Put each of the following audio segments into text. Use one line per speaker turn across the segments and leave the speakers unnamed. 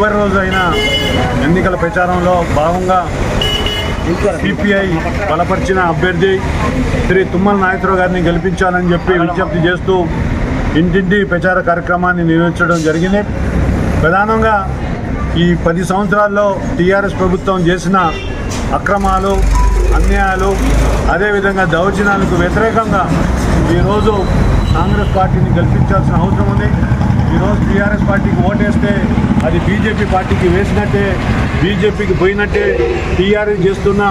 చివరి రోజు అయిన ఎన్నికల ప్రచారంలో భాగంగా సిపిఐ బలపరిచిన అభ్యర్థి శ్రీ తుమ్మల నాగేశ్వరరావు గారిని గెలిపించాలని చెప్పి విజ్ఞప్తి చేస్తూ ఇంటింటి ప్రచార కార్యక్రమాన్ని నిర్వహించడం జరిగింది ప్రధానంగా ఈ పది సంవత్సరాల్లో టీఆర్ఎస్ ప్రభుత్వం చేసిన అక్రమాలు అన్యాయాలు అదేవిధంగా దౌర్జన్యాలకు వ్యతిరేకంగా ఈరోజు కాంగ్రెస్ పార్టీని గెలిపించాల్సిన అవసరం ఉంది ఈరోజు టీఆర్ఎస్ పార్టీకి ఓటేస్తే అది బీజేపీ పార్టీకి వేసినట్టే బీజేపీకి పోయినట్టే టీఆర్ఎస్ చేస్తున్న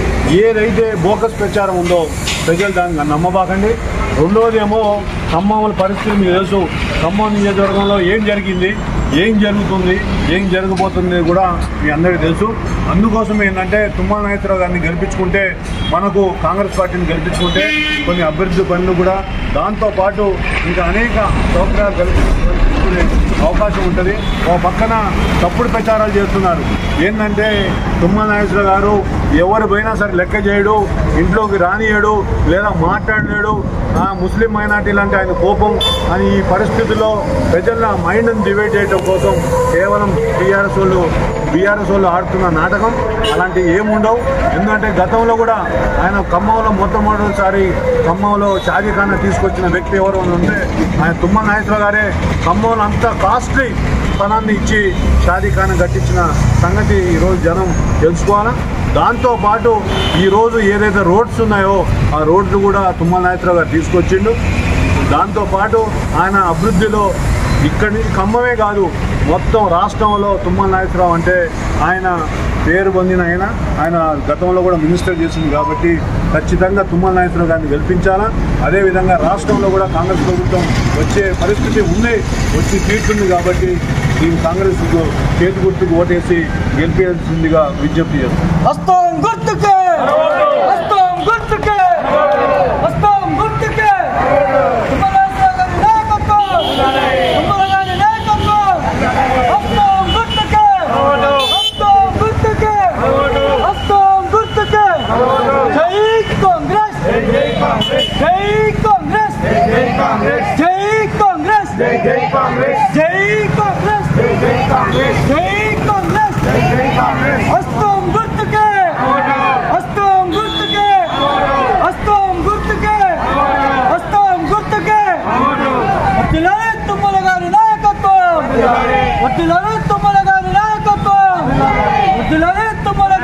ఏదైతే బోకస్ ప్రచారం ఉందో ప్రజలు దాన్ని నమ్మబాకండి రెండోది ఏమో ఖమ్మంల పరిస్థితి మీకు తెలుసు ఖమ్మం నియోజకవర్గంలో ఏం జరిగింది ఏం జరుగుతుంది ఏం జరగబోతుంది కూడా మీ అందరికీ తెలుసు అందుకోసం ఏంటంటే తుమ్మల నాగేశ్వరరావు గారిని గెలిపించుకుంటే మనకు కాంగ్రెస్ పార్టీని గెలిపించుకుంటే కొన్ని అభివృద్ధి పనులు కూడా దాంతోపాటు ఇంకా అనేక సౌకర్యాలు కల్పించుకునే అవకాశం ఉంటుంది ఓ పక్కన తప్పుడు ప్రచారాలు చేస్తున్నారు ఏంటంటే తుమ్మల నాగేశ్వరరావు గారు ఎవరు పోయినా సరే లెక్క చేయడు ఇంట్లోకి రానియడు లేదా మాట్లాడలేడు ఆ ముస్లిం మైనార్టీలు అంటే ఆయన కోపం అని ఈ పరిస్థితుల్లో ప్రజల మైండ్ని డివైడ్ చేయడం కోసం కేవలం టీఆర్ఎస్ వాళ్ళు బీఆర్ఎస్ వాళ్ళు ఆడుతున్న నాటకం అలాంటివి ఏముండవు ఎందుకంటే గతంలో కూడా ఆయన ఖమ్మంలో మొట్టమొదటిసారి ఖమ్మంలో షాజీఖానా తీసుకొచ్చిన వ్యక్తి ఎవరు అని ఉంటే ఆయన తుమ్మల నాగేశ్వరరావు గారే ఖమ్మంలో అంత కాస్ట్లీ స్థలాన్ని ఇచ్చి షాదీఖానా కట్టించిన సంగతి ఈరోజు జనం తెలుసుకోవాలా దాంతోపాటు ఈరోజు ఏదైతే రోడ్స్ ఉన్నాయో ఆ రోడ్లు కూడా తుమ్మల నాగేశ్వరరావు గారు తీసుకొచ్చిండు దాంతోపాటు ఆయన అభివృద్ధిలో ఇక్కడి నుంచి ఖమ్మమే కాదు మొత్తం రాష్ట్రంలో తుమ్మల నాగేశ్వరరావు అంటే ఆయన పేరు పొందిన ఆయన ఆయన గతంలో కూడా మినిస్టర్ చేసింది కాబట్టి ఖచ్చితంగా తుమ్మల నాగేశ్వరరావు గారిని గెలిపించాలా అదేవిధంగా రాష్ట్రంలో కూడా కాంగ్రెస్ ప్రభుత్వం వచ్చే పరిస్థితి ఉంది వచ్చి తీరుతుంది కాబట్టి దీని కాంగ్రెస్ చేతి గుర్తుకు ఓటేసి గెలిపించాల్సిందిగా విజ్ఞప్తి చేస్తాం
హస్తం గుర్తుకే హస్తం గుర్తుకే హస్తం గుర్తుకే తుమ్మరాజు గారి నాయకత్వం తుమ్మరాజు నాయకత్వం హస్తం గుర్తుకే హస్తం గుర్తుకే హస్తం గుర్తుకే జై కాంగ్రెస్ జై కాంగ్రెస్ జై కాంగ్రెస్ జై కాంగ్రెస్ జై కాంగ్రెస్ జై కాంగ్రెస్ జై కాంగ్రెస్ జై కాంగ్రెస్ జై కాంగ్రెస్ హస్తం గుర్తుకే హస్తం గుర్తుకే హస్తం గుర్తుకే హస్తం గుర్తుకే వడ్డిలారే తుమ్మల గారి నాయకత్వం వడ్డిలారే తుమ్మల గారి నాయకత్వం వడ్డిలారే తుమ్మల